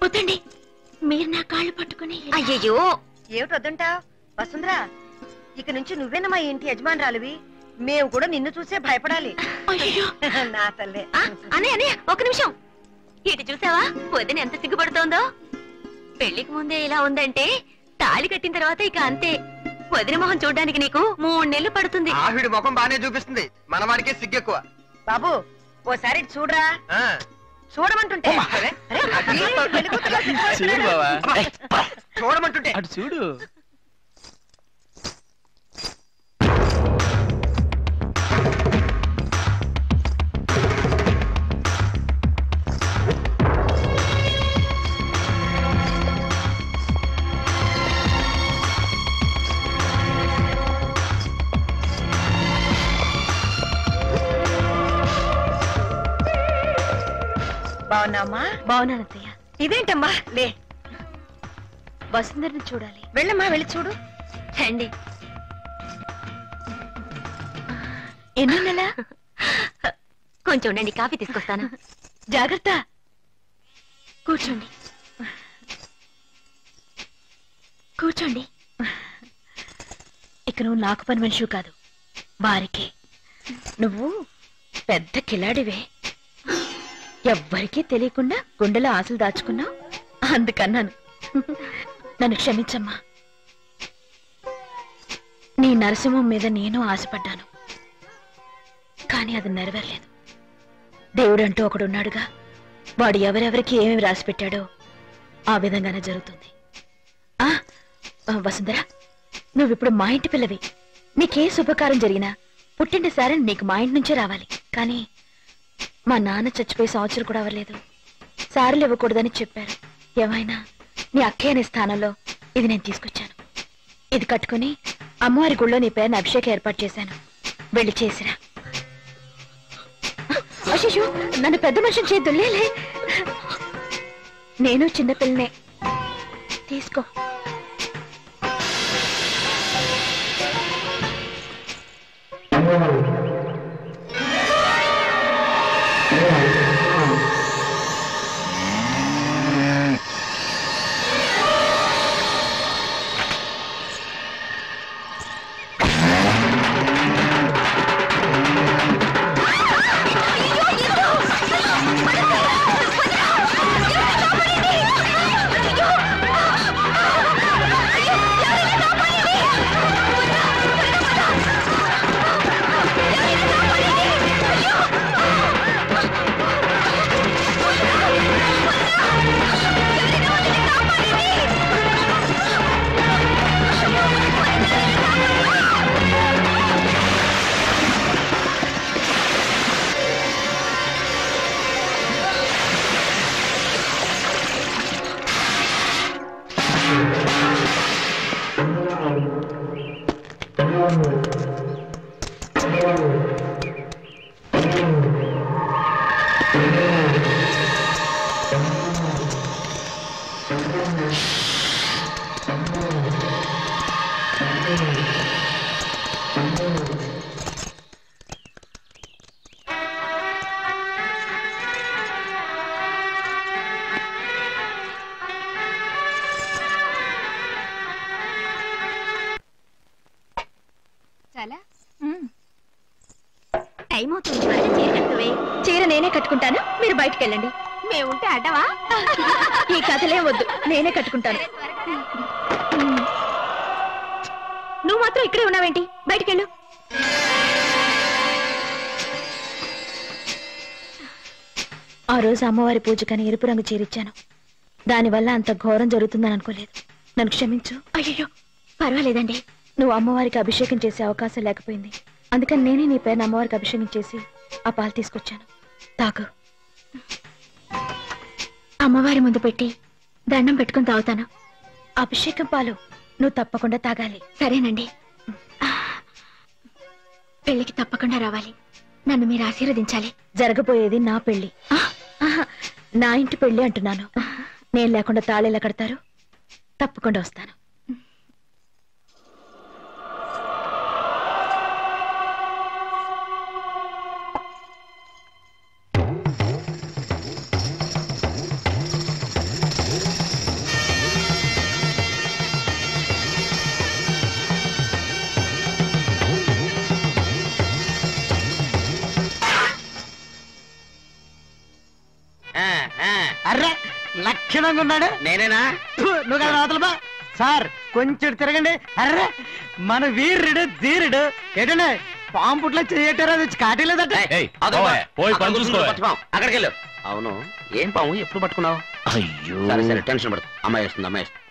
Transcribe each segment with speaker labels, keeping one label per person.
Speaker 1: వద్దండి మీరు నా కాళ్ళు పట్టుకుని
Speaker 2: అయ్యయ్యో
Speaker 3: ఏమిటి వద్దంటా వసుంధరా ఇక నుంచి నువ్వేనా మా ఇంటి యజమానురాలివి మేము కూడా నిన్ను చూసే భయపడాలి
Speaker 1: అయ్యో
Speaker 3: నా తల్లే
Speaker 2: ఆ, అనే అనే ఒక నిమిషం ఇటు చూసావా వదిన ఎంత సిగ్గుపడుతోందో పెళ్లికి ముందే ఇలా ఉందంటే తాళి కట్టిన తర్వాత ఇక అంతే వదిన మొహం చూడడానికి నీకు మూడు నెలలు పడుతుంది
Speaker 4: ఆవిడ ముఖం బానే చూపిస్తుంది మన వాడికే సిగ్గెక్కువ
Speaker 3: బాబు ఓసారి ఇటు చూడరా
Speaker 4: ఆ,
Speaker 3: చూడమంటుంటే అరే, వీడేంటి పెళ్లి కూతురులా
Speaker 5: చూడు
Speaker 3: సిగ్గుపడుతున్నాడు?
Speaker 5: బావా
Speaker 4: చూడమంటుంటే
Speaker 5: అటు చూడు
Speaker 3: బాగున్నామ్మా
Speaker 2: బాగున్నాను అత్తయ్య
Speaker 3: ఇదేంటమ్మా లే
Speaker 2: వసుంధరని చూడాలి
Speaker 3: వెళ్ళమ్మా వెళ్ళి చూడు
Speaker 2: రండి
Speaker 1: ఎన్నో నెల
Speaker 2: కొంచెం ఉండండి కాఫీ తీసుకొస్తాను
Speaker 1: జాగ్రత్త కూర్చోండి కూర్చోండి ఇక నువ్వు నాకు పని మనిషివి కాదు వారికి నువ్వు పెద్ద కిలాడివే ఎవ్వరికీ తెలియకుండా గుండెలో ఆశలు దాచుకున్నావు అందుకన్నాను నన్ను క్షమించమ్మా నీ నరసింహం మీద నేను ఆశపడ్డాను కానీ అది నెరవేరలేదు దేవుడంటూ ఒకడున్నాడుగా వాడు ఎవరెవరికి ఏమేమి రాసి పెట్టాడో ఆ విధంగానే జరుగుతుంది ఆ ఆ, వసుంధర నువ్విప్పుడు మా ఇంటి పిల్లవి నీకే శుభకారం జరిగినా పుట్టింటి సారని నీకు మా ఇంటి నుంచే రావాలి కానీ మా నాన్న చచ్చిపోయి సంవత్సరం కూడా అవ్వలేదు సారీలు ఇవ్వకూడదని చెప్పారు ఏమైనా నీ అక్కయ్య అనే స్థానంలో ఇది నేను తీసుకొచ్చాను ఇది కట్టుకుని అమ్మవారి గుళ్ళో నీ పేరుని అభిషేకం ఏర్పాటు చేశాను వెళ్ళి చేసిరా అయ్యో నన్ను పెద్ద మనిషిని చేతుల్లేలే నేను చిన్నపిల్లనే తీసుకో
Speaker 2: చాలా టైం అవుతుంది త్వరగా చీర కట్టువే
Speaker 1: చీర నేనే కట్టుకుంటాను మీరు బయటికి వెళ్ళండి
Speaker 2: మేముంటే అడ్డవా
Speaker 1: ఈ కథలే వద్దు నేనే కట్టుకుంటాను నువ్వు మాత్రం ఇక్కడే ఉన్నావేంటి బయటికి వెళ్ళు ఆ రోజు అమ్మవారి పూజకని ఎరుపు రంగు చీరిచ్చాను దానివల్ల అంత ఘోరం జరుగుతుందని అనుకోలేదు నన్ను క్షమించు అయ్యో పర్వాలేదండి నువ్వు అమ్మవారికి అభిషేకం చేసే అవకాశం లేకపోయింది అందుకని నేనే నీ పేరున అమ్మవారికి అభిషేకం చేసి ఆ పాలు తీసుకొచ్చాను తాగు అమ్మవారి ముందు పెట్టి దండం పెట్టుకుని తాగుతాను అభిషేకం పాలు నువ్వు తప్పకుండా తాగాలి సరేనండి పెళ్లికి తప్పకుండా రావాలి నన్ను మీరు ఆశీర్వదించాలి జరగబోయేది నా పెళ్లి ఆహా, నా ఇంటి పెళ్లి అంటున్నాను నేను లేకుండా తాళేలా కడతారు తప్పకుండా వస్తాను
Speaker 5: లక్షణంగా ఉన్నాడు
Speaker 6: నేనేనా
Speaker 5: ఫు, నువ్వు కదా అవతల బా సార్ కొంచెం తిరగండి అర్రే మన వీరుడు ధీరుడు ఏంటంటే పాము పుట్ల చేయటారు అది వచ్చి కాటలేదట
Speaker 6: ఏయ్,
Speaker 7: అదో
Speaker 6: పోవే.
Speaker 7: పోయి
Speaker 6: అక్కడ
Speaker 7: పని
Speaker 6: కూర్చుని
Speaker 7: చూసుకోవే.
Speaker 6: పట్టుకోం. అక్కడికి వెళ్ళు అవును ఏం పాము ఎప్పుడు పట్టుకున్నావు
Speaker 7: అయ్యో
Speaker 6: సరే సరే టెన్షన్ పడదు అమ్మాయి వస్తుంది అమ్మాయి వస్తుంది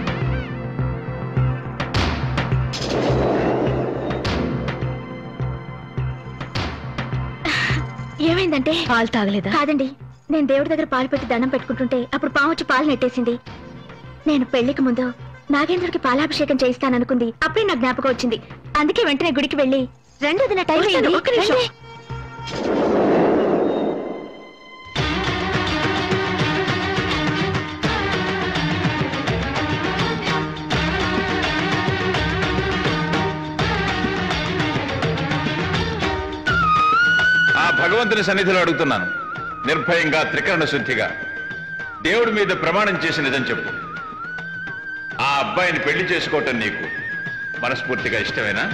Speaker 2: ఏమైందంటే
Speaker 1: పాలు తాగలేదా
Speaker 2: కాదండి నేను దేవుడి దగ్గర పాలు పెట్టి దండం పెట్టుకుంటుంటే అప్పుడు పాము వచ్చి పాలు నెట్టేసింది నేను పెళ్లికి ముందు నాగేంద్రుడికి పాలాభిషేకం చేయిస్తాననుకుంది అప్పుడే నా జ్ఞాపకం వచ్చింది అందుకే వెంటనే గుడికి వెళ్ళి రెండో దిన టైం అయింది.
Speaker 1: ఒక్క నిమిషం.
Speaker 2: రండి.
Speaker 8: ఆ భగవంతుని సన్నిధిలో అడుగుతున్నాను నిర్భయంగా త్రికరణ శుద్ధిగా దేవుడి మీద ప్రమాణం చేసి నిజం చెప్పు ఆ అబ్బాయిని పెళ్లి చేసుకోవటం నీకు మనస్ఫూర్తిగా ఇష్టమేనా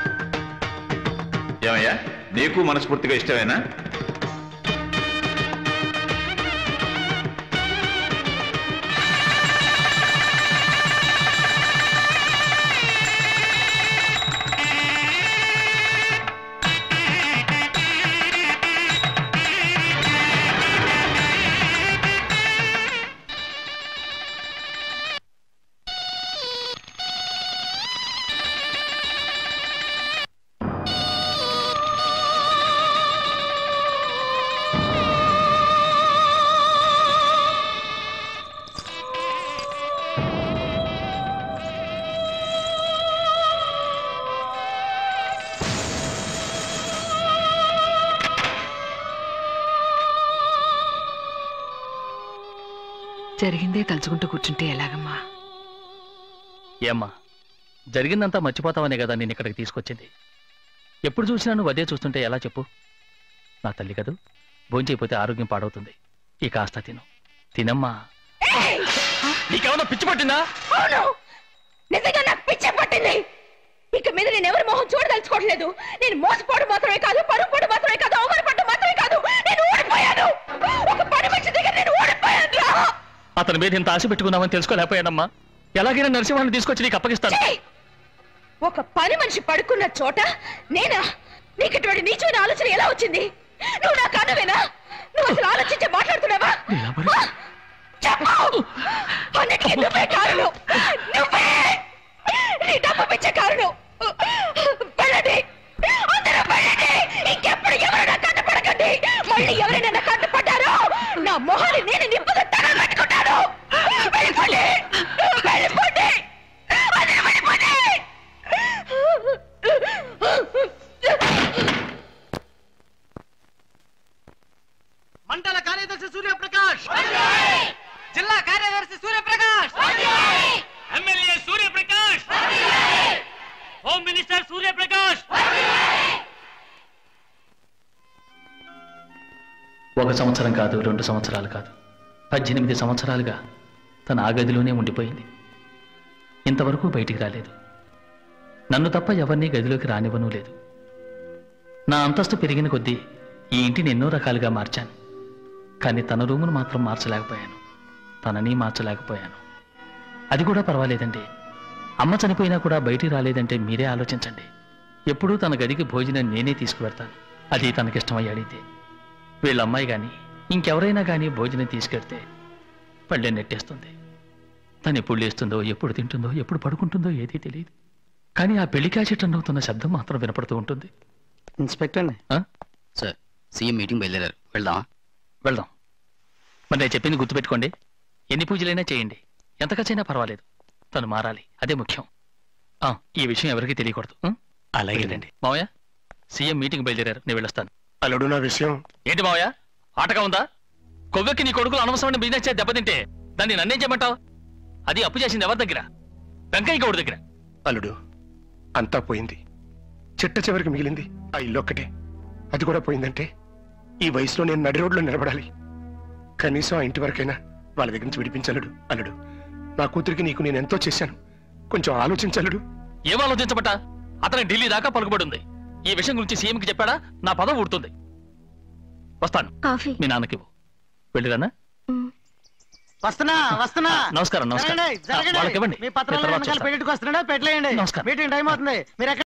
Speaker 8: ఏమయ్యా నీకు మనస్ఫూర్తిగా ఇష్టమేనా
Speaker 9: జరిగిందే తలుచుకుంటూ కూర్చుంటే ఎలాగమ్మా
Speaker 7: ఏమ్మా జరిగిందంతా మర్చిపోతావనే కదా నేను ఇక్కడికి తీసుకొచ్చింది ఎప్పుడు చూసినా నువ్వు అదే చూస్తుంటే ఎలా చెప్పు నా తల్లి కదూ భోంచేయపోతే ఆరోగ్యం పాడవుతుంది ఈ కాస్త తిను తినమ్మా నీకేమన్నా పిచ్చి పట్టిందా
Speaker 2: అవును నిజంగా నాకు పిచ్చే పట్టింది ఇక మీద నేను ఎవరి మొహం చూడదలుచుకోవట్లేదు నేను మోసపోవడం మాత్రమే కాదు పరుగుపోవడం మాత్రమే కాదు అవమానపడడం మాత్రమే కాదు నేను ఓడిపోయాను ఒక పని మనిషి దగ్గర నేను ఓడిపోయాను రా
Speaker 7: అతని మీద ఇంత ఆశ పెట్టుకున్నామని తెలుసుకోలేకపోయానమ్మా ఎలాగైనా నరసింహాన్ని తీసుకొచ్చి నీకు అప్పగిస్తాను
Speaker 2: ఛీ! ఒక పని మనిషి పడుకున్న చోట నేనా నీకు ఇటువంటి నీచమైన ఆలోచన ఎలా వచ్చింది నువ్వు నా కాదవేనా నువ్వు అసలు ఆలోచించి మాట్లాడుతున్నావా ఆ? చెప్పు అన్నిటికీ నువ్వే కారణం నువ్వే నీ డబ్బు పిచ్చే కారణం వెళ్ళండి అందరూ వెళ్ళండి ఇంకెప్పుడు ఎవరైనా కట్టపడకండి మళ్ళీ ఎవరైనా నా కట్టపడ్డారో నా మొహాన్ని నేను నిప్పుగా తగలు పెట్టుకుంటాను వెళ్ళిపోండి వెళ్ళిపోండి అందరూ వెళ్ళిపోండి
Speaker 5: మండల కార్యదర్శి సూర్యప్రకాష్ జిల్లా కార్యదర్శి Suryaprakash MLA Suryaprakash home minister Suryaprakash
Speaker 7: ఒక సంవత్సరం కాదు రెండు సంవత్సరాలు కాదు పద్దెనిమిది సంవత్సరాలుగా తన ఆ గదిలోనే ఉండిపోయింది ఇంతవరకు బయటికి రాలేదు నన్ను తప్ప ఎవరినీ గదిలోకి రానివ్వనూ లేదు నా అంతస్తు పెరిగిన కొద్దీ ఈ ఇంటిని ఎన్నో రకాలుగా మార్చాను కానీ తన రూమును మాత్రం మార్చలేకపోయాను తనని మార్చలేకపోయాను అది కూడా పర్వాలేదండి అమ్మ చనిపోయినా కూడా బయటికి రాలేదంటే మీరే ఆలోచించండి ఎప్పుడూ తన గదికి భోజనం నేనే తీసుకువెడతాను అది తనకిష్టమై అడిగితే వీళ్ళ అమ్మాయి కానీ ఇంకెవరైనా కానీ భోజనం తీసుకెడితే పళ్ళె నెట్టేస్తుంది తను ఎప్పుడు లేస్తుందో ఎప్పుడు తింటుందో ఎప్పుడు పడుకుంటుందో ఏదీ తెలియదు కానీ ఆ పెళ్లి క్యాసెట్ అవుతున్న శబ్దం మాత్రం వినపడుతూ ఉంటుంది
Speaker 6: ఇన్స్పెక్టర్
Speaker 7: ఆ?
Speaker 6: సార్ సీఎం మీటింగ్ బయలుదేరారు వెళ్దామా
Speaker 7: వెళ్దాం మరి నేను చెప్పింది గుర్తుపెట్టుకోండి ఎన్ని పూజలైనా చేయండి ఎంత ఖర్చైనా పర్వాలేదు తను మారాలి అదే ముఖ్యం ఆ, ఈ విషయం ఎవరికీ తెలియకూడదు ఆ? వెళ్ళండి మావయ్య సీఎం మీటింగ్ బయలుదేరారు నేను వెళ్ళొస్తాను
Speaker 10: అల్లుడు నా విషయం
Speaker 7: ఏంటి మావయ్య ఆటగా ఉందా కొవ్వెక్కి నీ కొడుకులు అనవసరమైన బిజినెస్ చేసి దెబ్బతింటే దాన్ని నన్నేం చేయమంటావు అది అప్పు చేసింది ఎవరి దగ్గర వెంకయ్య గౌడి దగ్గర
Speaker 10: అల్లుడు అంతా పోయింది చిట్ట చివరికి మిగిలింది ఆ ఇల్లు ఒక్కటే అది కూడా పోయిందంటే ఈ వయసులో నేను నడి రోడ్లో నిలబడాలి కనీసం ఆ ఇంటి వరకైనా వాళ్ళ దగ్గర నుంచి విడిపించలుడు అల్లుడు నా కూతురికి నీకు నేను ఎంతో చేశాను కొంచెం ఆలోచించలుడు
Speaker 7: ఏం ఆలోచించబట్ట అతని ఢిల్లీ దాకా పలుకుబడి ఉంది ఈ విషయం గురించి సీఎంకి చెప్పాడా నా పదం ఊడుతుంది వస్తాను
Speaker 2: కాఫీ
Speaker 7: మీ నాన్నకి ఇవ్వు. వెళ్ళిరానా
Speaker 5: వస్తున్నా వస్తున్నా
Speaker 7: నమస్కారం, నమస్కారం.
Speaker 5: జరగండి, జరగండి.
Speaker 7: వాళ్ళకి ఇవ్వండి.
Speaker 5: మీ పత్రాలు
Speaker 7: నేను తర్వాత
Speaker 5: వెనకాల
Speaker 7: చూస్తాను.
Speaker 5: పెట్టికి వస్తున్నాడా పెట్టలేయండి
Speaker 7: నమస్కారం.
Speaker 5: మీటింగ్ టైం అవుతుంది మీరు ఎక్కడ